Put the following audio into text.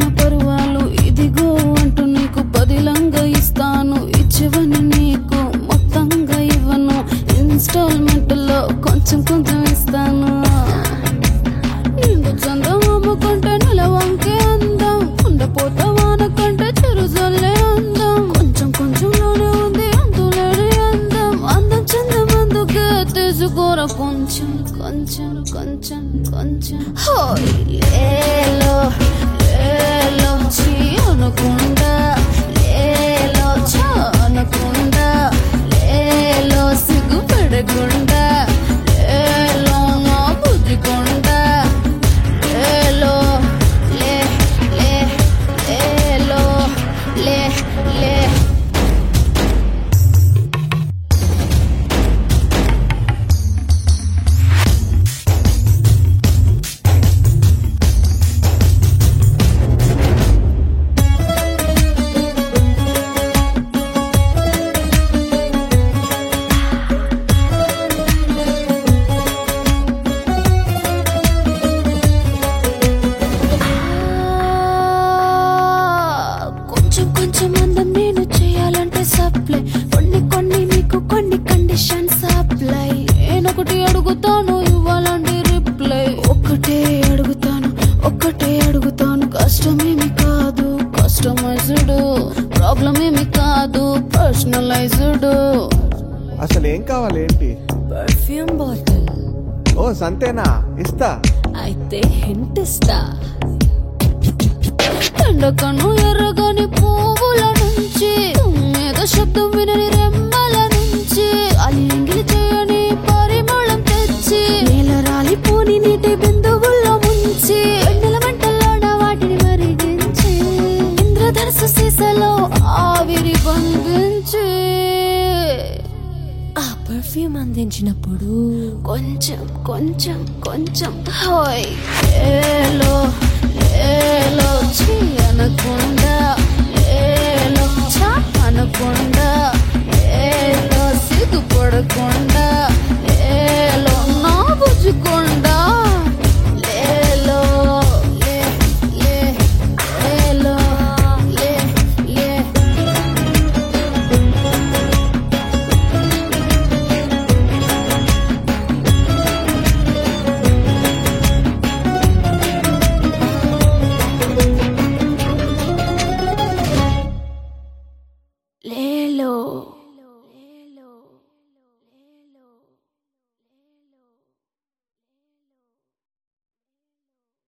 పరువాలు ఇదిగో అంటూ నీకు పదిలంగా ఇస్తాను ఇచ్చేవని నీకు మొత్తంగా ఇవ్వను ఇన్స్టాల్మెంట్ లో కొంచెం కొంచెం ఇస్తాను నిండు చందమామ కంటే నెలవంకే అందం ఉండపోత వాన కంటే చెరుజల్లే అందం కొంచెం కొంచెంలోనే ఉంది అంతులేని అందం అందం చందమందుకే తీసుకోర కొంచెం కొంచెం కొంచెం కొంచెం హోయ్ లేలో లేలో చీ అనకుండా లేలో చా అనకుండా లేలో సిగ్గుపడకుండా లేలో నా బుద్ధికుండా లేలో లే లే లేలో లే లే కొంచెం కొంచెం అందం నేను చేయాలంటే సప్లై కొన్ని కొన్ని మీకు కొన్ని కండిషన్ సప్లై నేను ఒకటి అడుగుతాను ఇవ్వాలంటే రిప్లై ఒక్కటే అడుగుతాను ఒక్కటే అడుగుతాను కష్టమేమి కాదు కస్టమైజ్డ్ ప్రాబ్లం ఏమి కాదు పర్సనలైజ్డ్ అసలు ఏం కావాలి ఏంటి పర్ఫ్యూమ్ బాటిల్ ఓ సంతేనా ఇస్తా అయితే హింట్ ఇస్తా ఎండకను ఎర్రగని పువ్వుల నుంచి మీద శబ్దం వినని రెమ్మల నుంచి అలి ఎంగిలి చేయని పరిమళం తెచ్చి నేల రాలిపోని నీటి బిందువుల్లో ముంచి వెన్నెల మంటల్లోన వాటిని మరిగించి ఇంద్రధనస్సు సీసలో ఆవిరి బంధించి ఆ పర్ఫ్యూమ్ అందించినప్పుడు కొంచెం కొంచెం కొంచెం హోయ్ ఏలో ఏలో చీ అనకుండా ఏలో చా అనకుండా ఏలో సిగ్గుపడకుండా ఏలో నా బుజ్జుకుండా